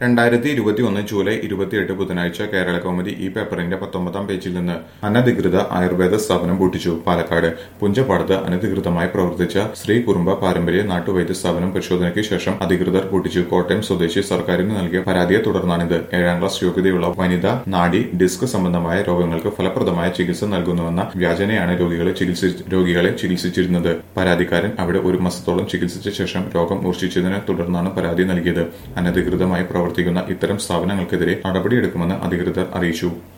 രണ്ടായിരത്തി ഇരുപത്തിയൊന്ന് ജൂലൈ ഇരുപത്തിയെട്ട് ബുധനാഴ്ച കേരള കൗമുദി ഈ പേപ്പറിന്റെ പത്തൊമ്പതാം പേജിൽ നിന്ന് അനധികൃത ആയുർവേദ സ്ഥാപനം പൂട്ടിച്ചു പാലക്കാട് പുഞ്ചപ്പാടത്ത് അനധികൃതമായി പ്രവർത്തിച്ച ശ്രീ കുറുമ്പ പാരമ്പര്യ നാട്ടുവൈദ്യ സ്ഥാപനം പരിശോധനയ്ക്ക് ശേഷം അധികൃതർ പൂട്ടിച്ചു കോട്ടയം സ്വദേശി സർക്കാരിന് നൽകിയ പരാതിയെ തുടർന്നാണിത് ഏഴാം ക്ലാസ് യോഗ്യതയുള്ള വനിത നാഡി ഡിസ്ക് സംബന്ധമായ രോഗങ്ങൾക്ക് ഫലപ്രദമായ ചികിത്സ നൽകുന്നുവെന്ന വ്യാജനയാണ് രോഗികളെ ചികിത്സി രോഗികളെ ചികിത്സിച്ചിരുന്നത് പരാതിക്കാരൻ അവിടെ ഒരു മാസത്തോളം ചികിത്സിച്ച ശേഷം രോഗം മൂർച്ഛിച്ചതിനെ തുടർന്നാണ് പരാതി നൽകിയത് അനധികൃതമായി പ്രവർത്തിക്കുന്ന ഇത്തരം സ്ഥാപനങ്ങൾക്കെതിരെ നടപടിയെടുക്കുമെന്ന് അധികൃതർ അറിയിച്ചു